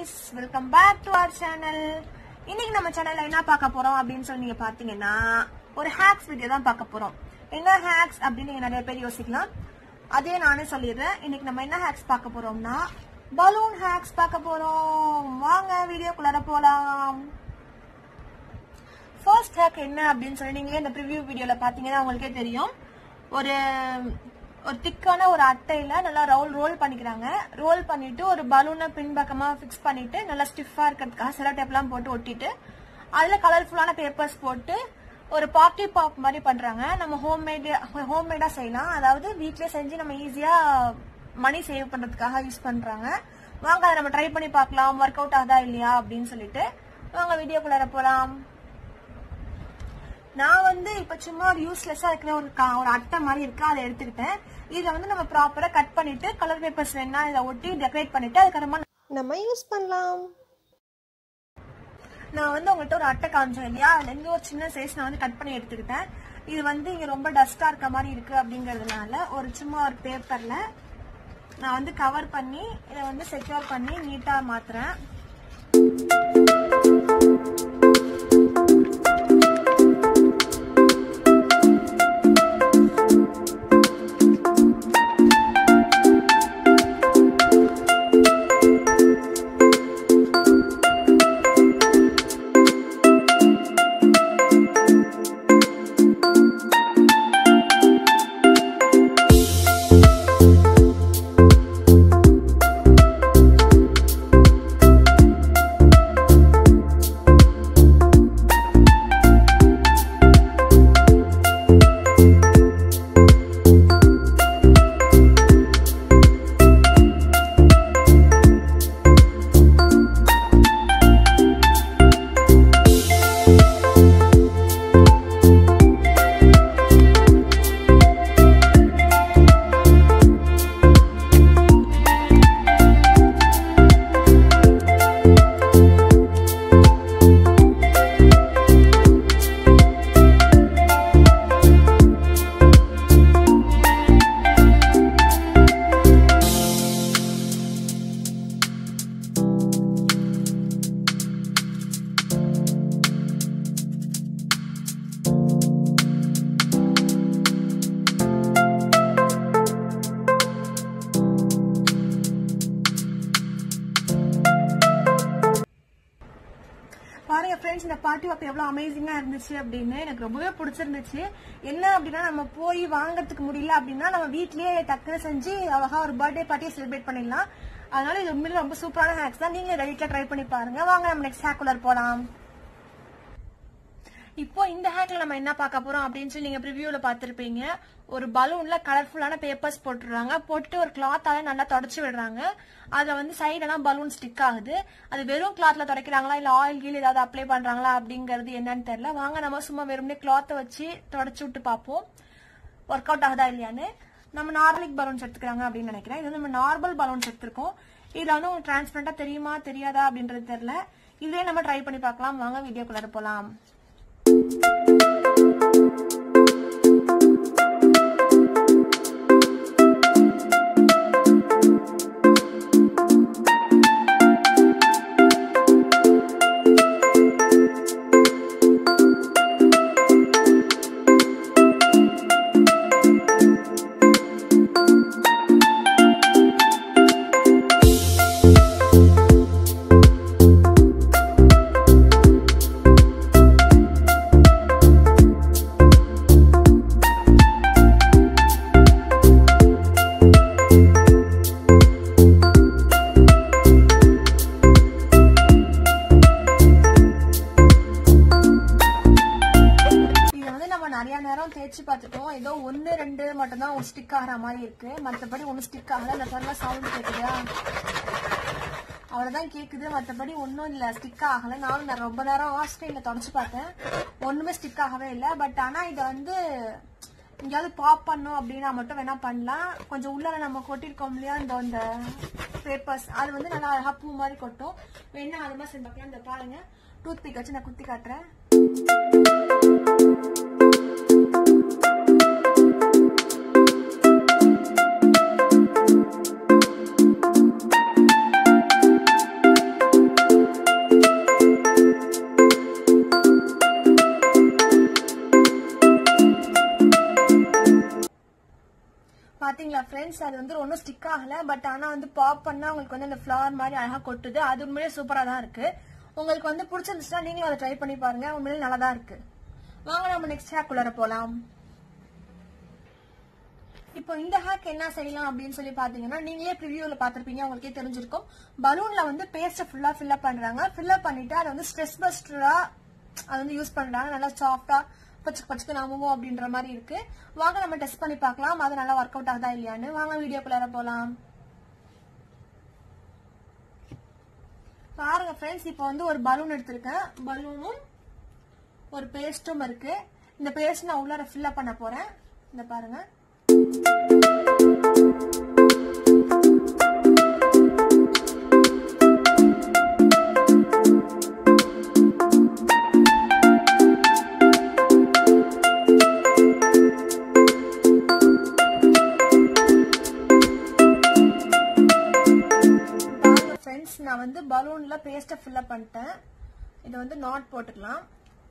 guys welcome back to our channel இன்னைக்கு நம்ம சேனல்ல என்ன பார்க்க போறோம் அப்படின்னு சொல்லி நீங்க பாத்தீங்கன்னா ஒரு ஹேக்ஸ் வீடியோ தான் பார்க்க போறோம் என்ன ஹேக்ஸ் அப்படின்னு நீங்க நிறைய பேர் யோசிக்கலாம் அதே நானே சொல்லிடுறேன் இன்னைக்கு நம்ம என்ன ஹேக்ஸ் பார்க்க போறோம்னா பலூன் ஹேக்ஸ் பார்க்க போறோம் வாங்க வீடியோக்குள்ளார போலாம் ஃபர்ஸ்ட் ஹேக் என்ன அப்படின்னு சொல்லி நீங்களே இந்த ப்ரிவ்யூ வீடியோல பாத்தீங்கன்னா உங்களுக்கே தெரியும் ஒரு ஒரு திக்கான ஒரு அட்டையில நல்லா ரோல் ரோல் பண்ணிக்கிறாங்க ரோல் பண்ணிட்டு ஒரு பலூனை பின்பக்கமா ஃபிக்ஸ் பண்ணிட்டு நல்லா ஸ்டிஃபா இருக்கிறதுக்காக சில டேப்லாம் போட்டு ஒட்டிட்டு அதுல கலர்ஃபுல்லான பேப்பர்ஸ் போட்டு ஒரு பார்ட்டி பாப் மாதிரி பண்றாங்க நம்ம ஹோம்மேட் ஹோம்மேடா செய்யலாம் அதாவது வீட்லயே செஞ்சு நம்ம ஈஸியா மணி சேவ் பண்றதுக்காக யூஸ் பண்றாங்க வாங்க அதை நம்ம ட்ரை பண்ணி பார்க்கலாம் ஒர்க் அவுட் ஆகுதா இல்லையா அப்படின்னு சொல்லிட்டு வாங்க வீடியோக்குள்ளார போலாம் நான் வந்து இப்ப சும்மா ஒரு யூஸ்லெஸ்ஸா இருக்கிற ஒரு கா- ஒரு அட்டை மாதிரி இருக்கு அதை எடுத்துக்கிட்டேன் இதை வந்து நம்ம ப்ராப்பரா கட் பண்ணிட்டு கலர் பேப்பர்ஸ் வேணா இதை ஒட்டி டெக்கரேட் பண்ணிட்டு அதுக்கப்புறமா நம்ம யூஸ் பண்ணலாம் நான் வந்து உங்கள்கிட்ட ஒரு அட்டை காமிச்சேன் இல்லையா அதுல இருந்து ஒரு சின்ன சைஸ் நான் வந்து கட் பண்ணி எடுத்துக்கிட்டேன் இது வந்து இங்க ரொம்ப டஸ்டா இருக்க மாதிரி இருக்கு அப்படிங்கறதுனால ஒரு சும்மா ஒரு பேப்பர்ல நான் வந்து கவர் பண்ணி இதை வந்து செக்யூர் பண்ணி நீட்டா மாத்துறேன் பாருங்க ஃப்ரெண்ட்ஸ் இந்த பார்ட்டி வாக் எவ்வளவு அமேசிங்கா இருந்துச்சு அப்படின்னு எனக்கு ரொம்பவே பிடிச்சிருந்துச்சு என்ன அப்படின்னா நம்ம போய் வாங்குறதுக்கு முடியல அப்படின்னா நம்ம வீட்லயே டக்குனு செஞ்சு அழகா ஒரு பர்த்டே பார்ட்டியை செலிப்ரேட் பண்ணிடலாம் அதனால இது உண்மையிலே ரொம்ப சூப்பரான ஹேக்ஸ் தான் நீங்க வீட்ல ட்ரை பண்ணி பாருங்க வாங்க நம்ம நெக்ஸ்ட் ஹேக்குலர் போலாம் இப்போ இந்த ஹேக்ல நம்ம என்ன பார்க்க போறோம் அப்படின்னு சொல்லி நீங்க ப்ரிவியூல பார்த்திருப்பீங்க ஒரு பலூன்ல கலர்ஃபுல்லான பேப்பர்ஸ் போட்டுடுறாங்க போட்டுட்டு ஒரு கிளாத்தால நல்லா தொடச்சு விடுறாங்க அதுல வந்து சைடெல்லாம் பலூன் ஸ்டிக் ஆகுது அது வெறும் கிளாத்ல துடைக்கிறாங்களா இல்ல ஆயில் கீழ் ஏதாவது அப்ளை பண்றாங்களா அப்படிங்கறது என்னன்னு தெரியல வாங்க நம்ம சும்மா வெறுமனே கிளாத்தை வச்சு தொடச்சு விட்டு பார்ப்போம் ஒர்க் அவுட் ஆகுதா இல்லையான்னு நம்ம நார்மலிக் பலூன்ஸ் எடுத்துக்கிறாங்க அப்படின்னு நினைக்கிறேன் இது வந்து நம்ம நார்மல் பலூன்ஸ் எடுத்திருக்கோம் இதுல வந்து உங்களுக்கு டிரான்ஸ்பரண்டா தெரியுமா தெரியாதா அப்படின்றது தெரியல இதுவே நம்ம ட்ரை பண்ணி பார்க்கலாம் வாங்க வீடியோக்குள்ளார போலாம் இதை வந்து நம்ம நிறைய நேரம் தேய்ச்சி பார்த்துட்டோம் ஏதோ ஒன்னு ரெண்டு மட்டும் தான் ஸ்டிக் ஆகிற மாதிரி இருக்கு மற்றபடி ஒன்றும் ஸ்டிக் ஆகல இந்த சொன்ன சவுண்ட் கேக்குதா அவ்வளவுதான் கேக்குது மற்றபடி ஒன்றும் இல்ல ஸ்டிக் ஆகல நானும் நான் ரொம்ப நேரம் ஆஸ்ட்ரேலியில தொடச்சு பார்த்தேன் ஒண்ணுமே ஸ்டிக் ஆகவே இல்லை பட் ஆனா இதை வந்து எங்கேயாவது பாப் பண்ணும் அப்படின்னா மட்டும் வேணா பண்ணலாம் கொஞ்சம் உள்ளார நம்ம கொட்டிருக்கோம் இல்லையா இந்த இந்த பேப்பர்ஸ் அது வந்து நல்லா அழகா பூ மாதிரி கொட்டும் வேணா அது மாதிரி செஞ்சு பார்க்கலாம் இந்த பாருங்க டூத் பிக் வச்சு நான் குத்தி காட்டுறேன் ஃப்ரெண்ட்ஸ் அது வந்து ஒன்றும் ஸ்டிக் ஆகல பட் ஆனா வந்து பாப் பண்ணா உங்களுக்கு வந்து அந்த ஃபிளவர் மாதிரி அழகா கொட்டுது அது உண்மையிலே சூப்பரா தான் இருக்கு உங்களுக்கு வந்து பிடிச்சிருந்துச்சுன்னா நீங்களும் அதை ட்ரை பண்ணி பாருங்க உண்மையிலே நல்லா தான் இருக்கு வாங்க நம்ம நெக்ஸ்ட் ஹேக் உள்ளார போலாம் இப்போ இந்த ஹேக் என்ன செய்யலாம் அப்படின்னு சொல்லி பாத்தீங்கன்னா நீங்களே ப்ரிவியூல பாத்திருப்பீங்க உங்களுக்கே தெரிஞ்சிருக்கும் பலூன்ல வந்து பேஸ்ட் ஃபுல்லா ஃபில்அப் பண்றாங்க ஃபில்அப் பண்ணிட்டு அதை வந்து ஸ்ட்ரெஸ் பஸ்டரா அது வந்து யூஸ் பண்றாங்க நல்லா சாஃப்டா பச்சுக்கு பச்சுக்கு நம்புவோம் அப்படின்ற மாதிரி இருக்கு வாங்க நம்ம டெஸ்ட் பண்ணி பார்க்கலாம் அது நல்லா ஒர்க் அவுட் ஆகுதா இல்லையான்னு வாங்க வீடியோக்குள்ளார போலாம் பாருங்க ஃப்ரெண்ட்ஸ் இப்போ வந்து ஒரு பலூன் எடுத்திருக்கேன் பலூனும் ஒரு பேஸ்டும் இருக்கு இந்த பேஸ்ட் நான் உள்ளார ஃபில்அப் பண்ண போறேன் இந்த பாருங்க பாருங்க ஃப்ரெண்ட்ஸ் நான் வந்து பலூன்ல பேஸ்ட்டை ஃபில்அப் பண்ணிட்டேன் இது வந்து நாட் போட்டுக்கலாம்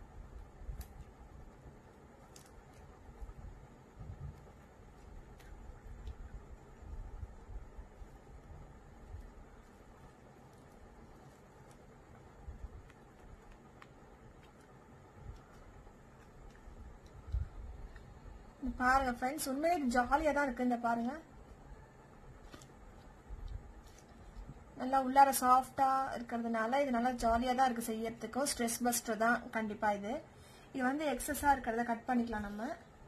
இது பாருங்க ஃப்ரெண்ட்ஸ் உண்மையிலே ஜாலியா தான் இருக்கு இந்த பாருங்க நல்லா உள்ளார சாஃப்டா இருக்கிறதுனால இது நல்லா ஜாலியா தான் இருக்கு செய்யறதுக்கும் ஸ்ட்ரெஸ் பஸ்டர் தான் கண்டிப்பா இது இது வந்து எக்ஸஸா இருக்கிறத கட் பண்ணிக்கலாம் நம்ம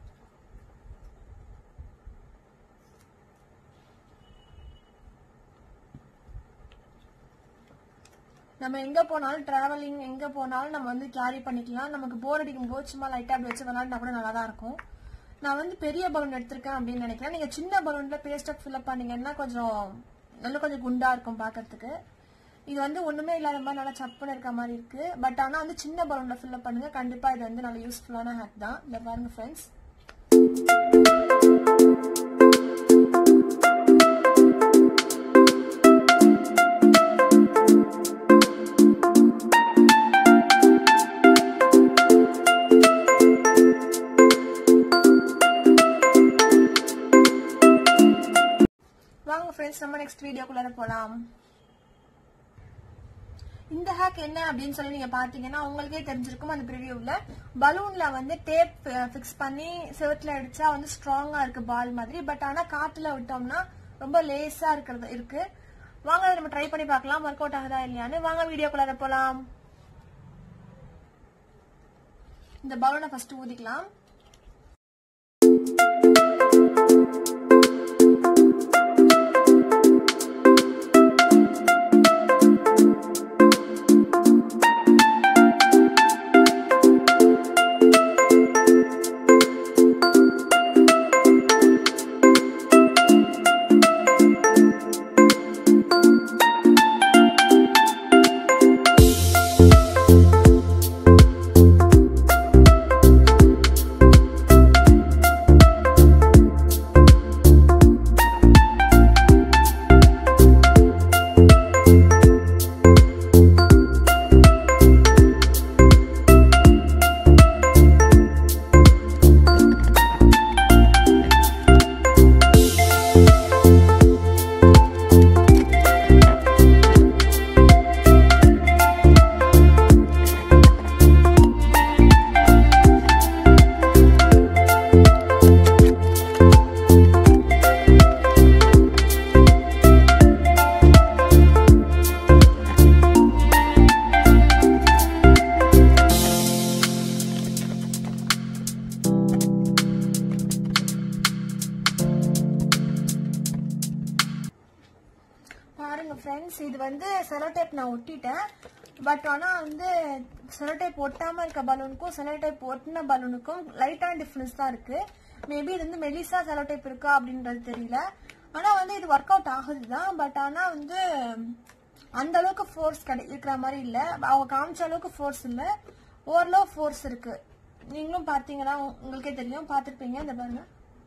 நம்ம எங்க போனாலும் டிராவலிங் எங்க போனாலும் நம்ம வந்து கேரி பண்ணிக்கலாம் நமக்கு போர் அடிக்கும் போது சும்மா லைட்டா அப்படி வச்சு விளாண்டா கூட நல்லா தான் இருக்கும் நான் வந்து பெரிய பலூன் எடுத்திருக்கேன் அப்படின்னு நினைக்கிறேன் நீங்க சின்ன பலூன்ல பேஸ்ட் ஃபில்அப் பண்ணீங்கன்னா கொஞ்சம் நல்லா கொஞ்சம் குண்டா இருக்கும் பார்க்கிறதுக்கு இது வந்து ஒண்ணுமே இல்லாத மாதிரி நல்லா சப்புன்னு இருக்க மாதிரி இருக்கு பட் ஆனா வந்து சின்ன பலூன்ல ஃபில்அப் பண்ணுங்க கண்டிப்பா இது வந்து நல்ல யூஸ்ஃபுல்லான ஹேக் தான் இந்த பாருங்க ஃப்ரெண்ட்ஸ் வாங்க ஃப்ரெண்ட்ஸ் நம்ம நெக்ஸ்ட் வீடியோக்குள்ளார போலாம் இந்த ஹேக் என்ன அப்படின்னு சொல்லி நீங்க பாத்தீங்கன்னா உங்களுக்கே தெரிஞ்சிருக்கும் அந்த ப்ரிவியூல பலூன்ல வந்து டேப் ஃபிக்ஸ் பண்ணி செவத்துல அடிச்சா வந்து ஸ்ட்ராங்கா இருக்கு பால் மாதிரி பட் ஆனா காத்துல விட்டோம்னா ரொம்ப லேசா இருக்கிறது இருக்கு வாங்க அதை நம்ம ட்ரை பண்ணி பார்க்கலாம் ஒர்க் அவுட் ஆகுதா இல்லையான்னு வாங்க வீடியோக்குள்ளார போலாம் இந்த பலூனை ஃபர்ஸ்ட் ஊதிக்கலாம் பாருங்க ஃப்ரெண்ட்ஸ் இது வந்து செலோடேப் நான் ஒட்டிட்டேன் பட் ஆனா வந்து செலோடேப் ஒட்டாம இருக்க பலூனுக்கும் செலோடேப் ஒட்டின பலூனுக்கும் லைட்டான டிஃபரன்ஸ் தான் இருக்கு மேபி இது வந்து மெலிசா செலோடேப் இருக்கா அப்படின்றது தெரியல ஆனா வந்து இது ஒர்க் அவுட் ஆகுது தான் பட் ஆனா வந்து அந்த அளவுக்கு ஃபோர்ஸ் கிடை இருக்கிற மாதிரி இல்ல அவங்க காமிச்ச அளவுக்கு ஃபோர்ஸ் இல்ல ஓரளவு ஃபோர்ஸ் இருக்கு நீங்களும் பார்த்தீங்கன்னா உ- உங்களுக்கே தெரியும் பார்த்துருப்பீங்க இந்த பாருங்க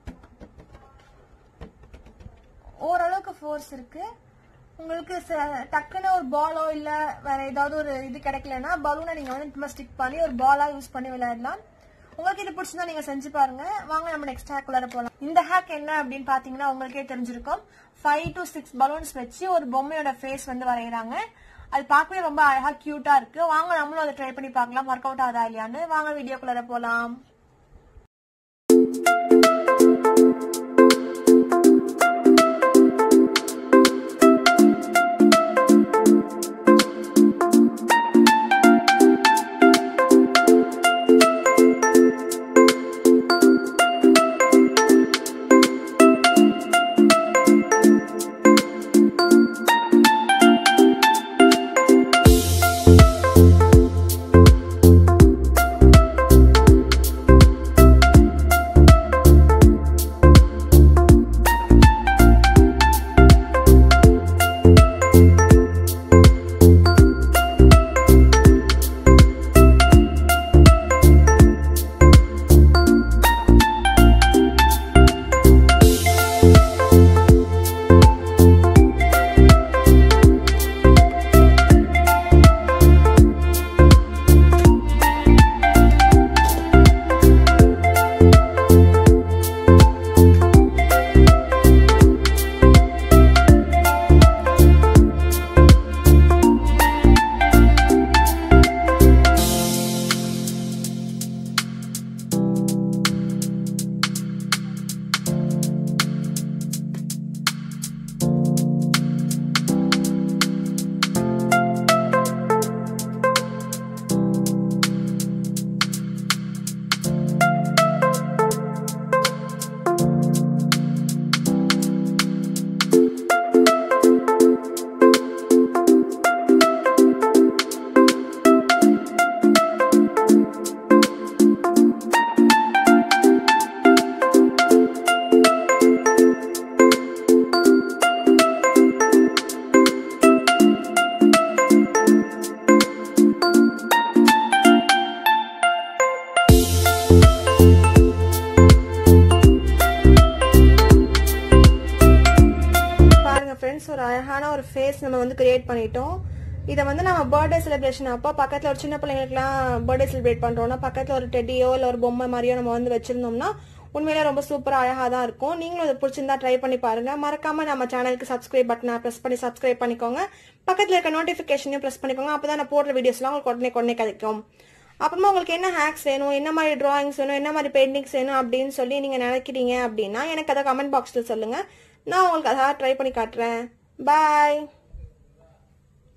ஓரளவுக்கு ஃபோர்ஸ் இருக்கு உங்களுக்கு ச- டக்குன்னு ஒரு பாலோ இல்ல வேற ஏதாவது ஒரு இது கிடைக்கலன்னா பலூனை நீங்க வந்து ஸ்டிக் பண்ணி ஒரு பாலா யூஸ் பண்ணி விளையாடலாம் உங்களுக்கு இது பிடிச்சிருந்தா நீங்க செஞ்சு பாருங்க வாங்க நம்ம நெக்ஸ்ட் ஹேக் உள்ளார போலாம் இந்த ஹேக் என்ன அப்படின்னு பாத்தீங்கன்னா உங்களுக்கே தெரிஞ்சிருக்கும் ஃபைவ் டு சிக்ஸ் பலூன்ஸ் வச்சு ஒரு பொம்மையோட ஃபேஸ் வந்து வரைகிறாங்க அது பார்க்கவே ரொம்ப அழகா கியூட்டா இருக்கு வாங்க நம்மளும் அதை ட்ரை பண்ணி பார்க்கலாம் ஒர்க் அவுட் ஆகுதா இல்லையான்னு வாங்க வீடியோக்குள்ளார போலாம் பாருங்க ஃப்ரெண்ட்ஸ் ஒரு அழகான ஒரு ஃபேஸ் நம்ம வந்து கிரியேட் பண்ணிட்டோம் இதை வந்து நம்ம பர்த்டே செலிப்ரேஷன் அப்போ பக்கத்தில் ஒரு சின்ன பிள்ளைங்களுக்குலாம் பர்த்டே செலிப்ரேட் பண்ணுறோம்னா பக்கத்தில் ஒரு டெட்டியோ இல்லை ஒரு பொம்மை மாதிரியோ நம்ம வந்து வச்சிருந்தோம்னா உண்மையிலே ரொம்ப சூப்பராக அழகாக தான் இருக்கும் நீங்களும் அதை பிடிச்சிருந்தா ட்ரை பண்ணி பாருங்க மறக்காம நம்ம சேனலுக்கு சப்ஸ்கிரைப் பட்டனை ப்ரெஸ் பண்ணி சப்ஸ்கிரைப் பண்ணிக்கோங்க பக்கத்தில் இருக்க நோட்டிஃபிகேஷனையும் ப்ரெஸ் பண்ணிக்கோங்க அப்போ தான் நான் போடுற வீடியோஸ்லாம் உங்களுக்கு உடனே உடனே கிடைக்கும் அப்புறமா உங்களுக்கு என்ன ஹேக்ஸ் வேணும் என்ன மாதிரி டிராயிங்ஸ் வேணும் என்ன மாதிரி பெயிண்டிங்ஸ் வேணும் அப்படின்னு சொல்லி நீங்கள் நினைக்கிறீங்க அப்படின்னா எனக்கு அதை கமெண்ட் பாக்ஸில் சொல்லுங்கள் நான் உங்களுக்கு அதை ட்ரை பண்ணி காட்டுறேன் பாய்